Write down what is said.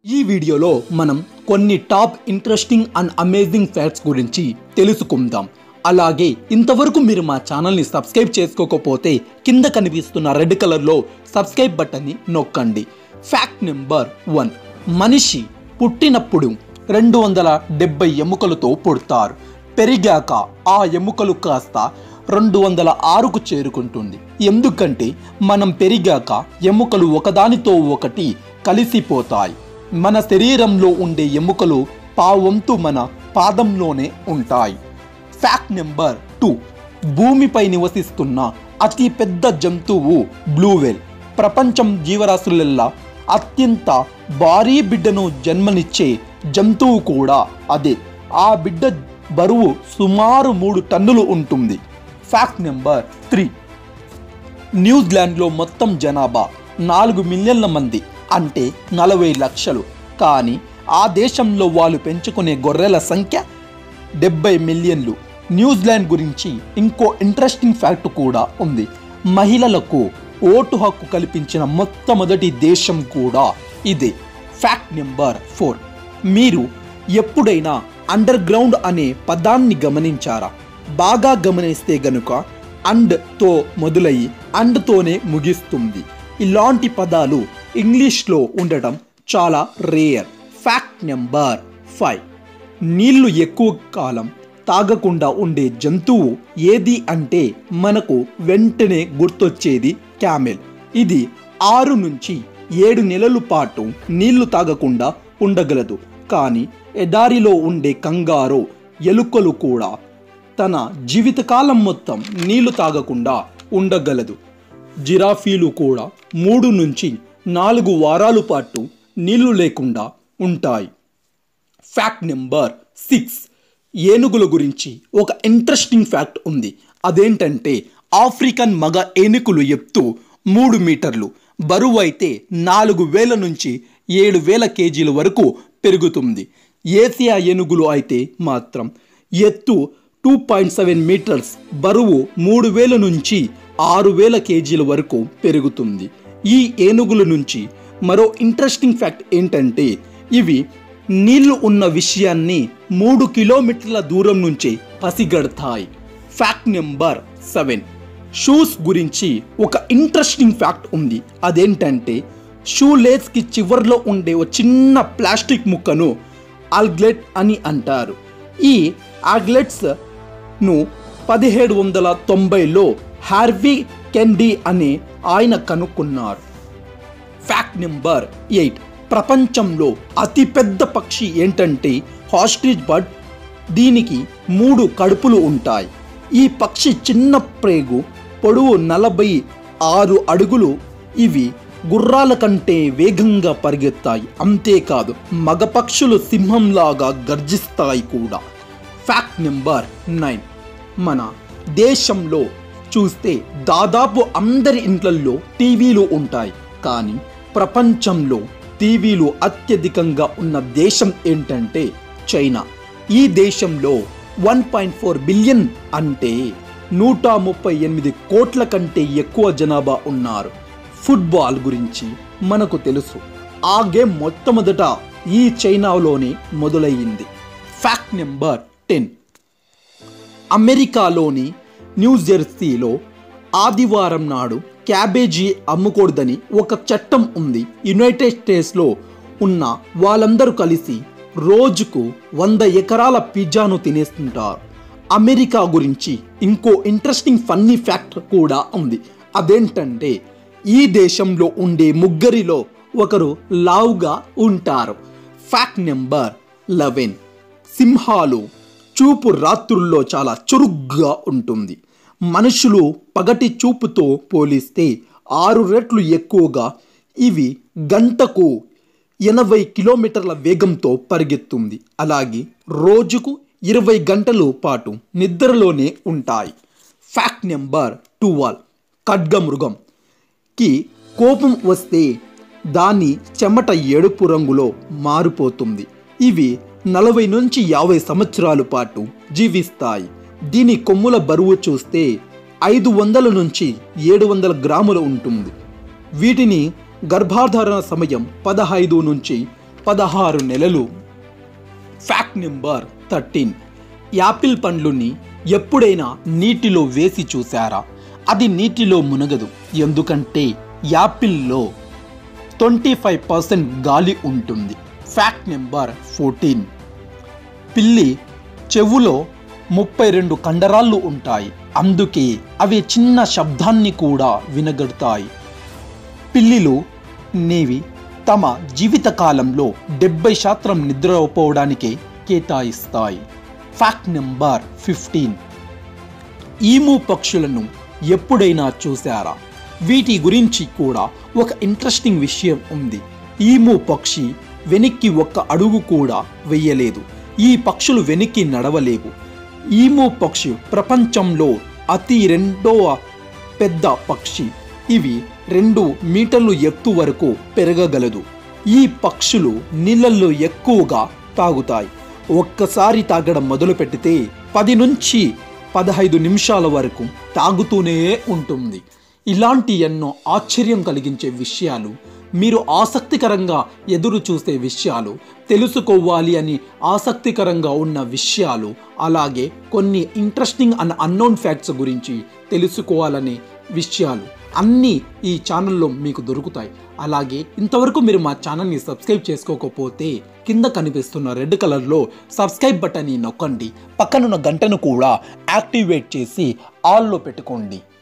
ఈ వీడియోలో మనం కొన్ని top interesting and amazing facts గురించి తెలుసుకుందాం అలాగే ఇంతవరకు మీరు మా ఛానల్ని సబ్స్క్రైబ్ చేసుకోకపోతే కింద కనిపిస్తున్న రెడ్ కలర్లో సబ్స్క్రైబ్ బటన్ని నొక్కండి ఫ్యాక్ట్ నెంబర్ వన్ మనిషి పుట్టినప్పుడు రెండు వందల డెబ్బై ఎముకలతో పుడతారు పెరిగాక ఆ ఎముకలు కాస్త రెండు వందల ఆరుకు చేరుకుంటుంది ఎందుకంటే మనం పెరిగాక ఎముకలు ఒకదానితో ఒకటి కలిసిపోతాయి మన శరీరంలో ఉండే ఎముకలు పావంతు మన పాదంలోనే ఉంటాయి ఫ్యాక్ట్ నెంబర్ టూ భూమిపై నివసిస్తున్న అతి పెద్ద జంతువు బ్లూవెల్ ప్రపంచం జీవరాశులల్లా అత్యంత భారీ బిడ్డను జన్మనిచ్చే జంతువు కూడా అదే ఆ బిడ్డ బరువు సుమారు మూడు టన్నులు ఉంటుంది ఫ్యాక్ట్ నెంబర్ త్రీ న్యూజిలాండ్లో మొత్తం జనాభా నాలుగు మిలియన్ల మంది అంటే నలభై లక్షలు కానీ ఆ దేశంలో వాళ్ళు పెంచుకునే గొర్రెల సంఖ్య డెబ్బై మిలియన్లు న్యూజిలాండ్ గురించి ఇంకో ఇంట్రెస్టింగ్ ఫ్యాక్ట్ కూడా ఉంది మహిళలకు ఓటు హక్కు కల్పించిన మొట్టమొదటి దేశం కూడా ఇదే ఫ్యాక్ట్ నెంబర్ ఫోర్ మీరు ఎప్పుడైనా అండర్ గ్రౌండ్ అనే పదాన్ని గమనించారా బాగా గమనిస్తే గనుక అండ్తో మొదలయ్యి అండ్తోనే ముగిస్తుంది ఇలాంటి పదాలు ఇంగ్లీష్లో ఉండటం చాలా రేయర్ ఫ్యాక్ట్ నెంబర్ ఫైవ్ నీళ్లు ఎక్కువ కాలం తాగకుండా ఉండే జంతువు ఏది అంటే మనకు వెంటనే గుర్తొచ్చేది క్యామెల్ ఇది ఆరు నుంచి ఏడు నెలల పాటు నీళ్లు తాగకుండా ఉండగలదు కానీ ఎడారిలో ఉండే కంగారో ఎలుకలు కూడా తన జీవితకాలం మొత్తం నీళ్లు తాగకుండా ఉండగలదు జిరాఫీలు కూడా మూడు నుంచి నాలుగు వారాల పాటు నీళ్లు లేకుండా ఉంటాయి ఫ్యాక్ట్ నెంబర్ సిక్స్ ఏనుగుల గురించి ఒక ఇంట్రెస్టింగ్ ఫ్యాక్ట్ ఉంది అదేంటంటే ఆఫ్రికన్ మగ ఏనుగులు ఎత్తు మూడు మీటర్లు బరువు అయితే నాలుగు వేల నుంచి ఏడు వేల కేజీల వరకు పెరుగుతుంది ఏసియా ఏనుగులు అయితే మాత్రం ఎత్తు టూ పాయింట్ సెవెన్ మీటర్స్ బరువు మూడు వేల నుంచి ఆరు వేల కేజీల వరకు పెరుగుతుంది ఈ ఏనుగుల నుంచి మరో ఇంట్రెస్టింగ్ ఫ్యాక్ట్ ఏంటంటే ఇవి నీళ్లు ఉన్న విషయాన్ని మూడు కిలోమీటర్ల దూరం నుంచి పసిగడతాయి ఫ్యాక్ట్ నెంబర్ సెవెన్ షూస్ గురించి ఒక ఇంట్రెస్టింగ్ ఫ్యాక్ట్ ఉంది అదేంటంటే షూ లేస్కి చివర్లో ఉండే ఒక చిన్న ప్లాస్టిక్ ముక్కను ఆల్గ్లెట్ అని అంటారు ఈ ఆగ్లెట్స్ ను పదిహేడు వందల తొంభైలో హార్వీ కెండీ అనే ఆయన కనుక్కున్నారు ఫ్యాక్ట్ నెంబర్ ఎయిట్ ప్రపంచంలో అతిపెద్ద పక్షి ఏంటంటే హాస్ట్రిచ్ బర్డ్ దీనికి మూడు కడుపులు ఉంటాయి ఈ పక్షి చిన్న ప్రేగు పొడవు నలభై ఆరు అడుగులు ఇవి గుర్రాల కంటే వేగంగా పరిగెత్తాయి అంతేకాదు మగ పక్షులు సింహంలాగా గర్జిస్తాయి కూడా ఫ్యాక్ట్ నెంబర్ నైన్ మన దేశంలో చూస్తే దాదాపు అందరి ఇంట్లల్లో టీవీలు ఉంటాయి కానీ ప్రపంచంలో టీవీలు అత్యధికంగా ఉన్న దేశం ఏంటంటే చైనా ఈ దేశంలో వన్ పాయింట్ ఫోర్ బిలియన్ అంటే నూట ముప్పై ఎనిమిది కోట్ల కంటే ఎక్కువ జనాభా ఉన్నారు ఫుట్బాల్ గురించి మనకు తెలుసు ఆ గేమ్ మొట్టమొదట ఈ చైనాలోనే మొదలయ్యింది ఫ్యాక్ట్ నెంబర్ టెన్ అమెరికాలోని న్యూజెర్సీలో ఆదివారం నాడు క్యాబేజీ అమ్మకూడదని ఒక చట్టం ఉంది యునైటెడ్ స్టేట్స్లో ఉన్న వాళ్ళందరూ కలిసి రోజుకు వంద ఎకరాల పిజ్జాను తినేస్తుంటారు అమెరికా గురించి ఇంకో ఇంట్రెస్టింగ్ ఫన్నీ ఫ్యాక్ట్ కూడా ఉంది అదేంటంటే ఈ దేశంలో ఉండే ముగ్గురిలో ఒకరు లావుగా ఉంటారు ఫ్యాక్ట్ నెంబర్ లెవెన్ సింహాలు చూపు రాత్రుల్లో చాలా చురుగ్గా ఉంటుంది మనుషులు పగటి చూపుతో పోలిస్తే ఆరు రెట్లు ఎక్కువగా ఇవి గంటకు ఎనభై కిలోమీటర్ల వేగంతో పరిగెత్తుంది అలాగే రోజుకు ఇరవై గంటల పాటు నిద్రలోనే ఉంటాయి ఫ్యాక్ట్ నెంబర్ టువాల్ ఖడ్గమృగం కి కోపం వస్తే దాని చెమట ఎడుపు రంగులో మారిపోతుంది ఇవి నలభై నుంచి యాభై సంవత్సరాల పాటు జీవిస్తాయి దీని కొమ్ముల బరువు చూస్తే ఐదు వందల నుంచి ఏడు వందల గ్రాములు ఉంటుంది వీటిని గర్భాధారణ సమయం పదహైదు నుంచి పదహారు నెలలు ఫ్యాక్ట్ నెంబర్ థర్టీన్ యాపిల్ పండ్లుని ఎప్పుడైనా నీటిలో వేసి చూసారా అది నీటిలో మునగదు ఎందుకంటే యాపిల్లో ట్వంటీ ఫైవ్ పర్సెంట్ గాలి ఉంటుంది ఫ్యాక్ట్ నెంబర్ ఫోర్టీన్ పిల్లి చెవులో ముప్పై రెండు కండరాళ్ళు ఉంటాయి అందుకే అవి చిన్న శబ్దాన్ని కూడా వినగడతాయి పిల్లిలు నేవి తమ జీవిత కాలంలో డెబ్బై శాతం నిద్రపోవడానికే కేటాయిస్తాయి ఫ్యాక్ట్ నెంబర్ ఫిఫ్టీన్ ఈము పక్షులను ఎప్పుడైనా చూసారా వీటి గురించి కూడా ఒక ఇంట్రెస్టింగ్ విషయం ఉంది ఈము పక్షి వెనక్కి ఒక్క అడుగు కూడా వెయ్యలేదు ఈ పక్షులు వెనక్కి నడవలేవు ఈము పక్షి ప్రపంచంలో అతి రెండవ పెద్ద పక్షి ఇవి రెండు మీటర్లు ఎత్తు వరకు పెరగగలదు ఈ పక్షులు నీళ్ళల్లో ఎక్కువగా తాగుతాయి ఒక్కసారి తాగడం మొదలు పెడితే పది నుంచి పదహైదు నిమిషాల వరకు తాగుతూనే ఉంటుంది ఇలాంటి ఎన్నో ఆశ్చర్యం కలిగించే విషయాలు మీరు ఆసక్తికరంగా ఎదురు చూసే విషయాలు తెలుసుకోవాలి అని ఆసక్తికరంగా ఉన్న విషయాలు అలాగే కొన్ని ఇంట్రెస్టింగ్ అండ్ అన్నోన్ ఫ్యాక్ట్స్ గురించి తెలుసుకోవాలనే విషయాలు అన్నీ ఈ ఛానల్లో మీకు దొరుకుతాయి అలాగే ఇంతవరకు మీరు మా ఛానల్ని సబ్స్క్రైబ్ చేసుకోకపోతే కింద కనిపిస్తున్న రెడ్ కలర్లో సబ్స్క్రైబ్ బటన్ని నొక్కండి పక్కనున్న గంటను కూడా యాక్టివేట్ చేసి ఆల్లో పెట్టుకోండి